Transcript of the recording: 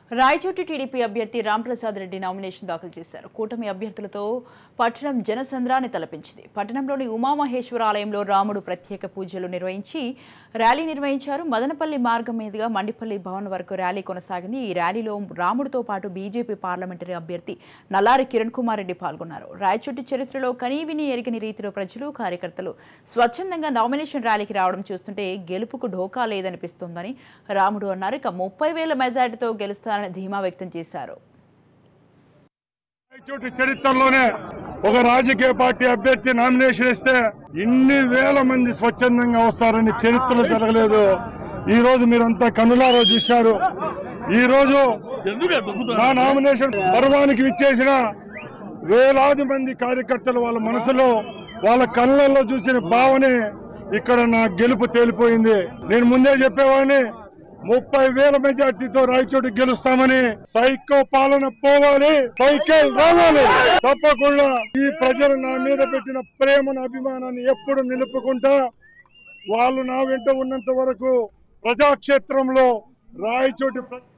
Rayachoti TDP అభ్యర్థి Ramprasad Reddy nomination దాఖలు చేశారు కూటమి అభ్యర్థులతో పట్టణం జనసంద్రాన్ని తలపించింది పట్టణంలోని ఉమామహేశ్వర ఆలయంలో రాముడు ప్రత్యేక పూజలు నిర్వహించి ర్యాలీ నిర్వహించారు మదనపల్లి మార్గం మీదుగా మండిపల్లి భవన్ వరకు ర్యాలీ కొనసాగింది ఈ ర్యాలీలో రాముడితో పాటు బీజేపీ పార్లమెంటరీ అభ్యర్థి నల్లారి కిరణ్ కుమార్ రెడ్డి పాల్గొన్నారు రాయచోటి చరిత్రలో కనీవిని ఎరిగిన రీతిలో ప్రజలు కార్యకర్తలు స్వచ్ఛందంగా నామినేషన్ ర్యాలీకి రావడం చూస్తుంటే గెలుపుకు ఢోకా లేదనిపిస్తోందని రాముడు అన్నారు ఇక ముప్పై వేల మెజార్టీతో గెలుస్తారని ధీమా వ్యక్తం చేశారు రాయచోటి చరిత్రలోనే ఒక రాజకీయ పార్టీ అభ్యర్థి నామినేషన్ ఇస్తే ఇన్ని వేల మంది స్వచ్ఛందంగా వస్తారని చరిత్రలో జరగలేదు ఈ రోజు మీరంతా కన్నులారో చూశారు ఈ రోజు నా నామినేషన్ పర్వానికి విచ్చేసిన వేలాది మంది కార్యకర్తలు వాళ్ళ మనసులో వాళ్ళ కళ్ళల్లో చూసిన భావనే ఇక్కడ నా గెలుపు తేలిపోయింది నేను ముందే చెప్పేవాడిని ముప్పై వేల మెజార్టీతో రాయచోటి గెలుస్తామని సైకో పాలన పోవాలి సైకిల్ రావాలి తప్పకుండా ఈ ప్రజలు నా మీద పెట్టిన ప్రేమను అభిమానాన్ని ఎప్పుడు నిలుపుకుంటా వాళ్ళు నా వెంట ఉన్నంత వరకు ప్రజాక్షేత్రంలో రాయచోటి ప్ర-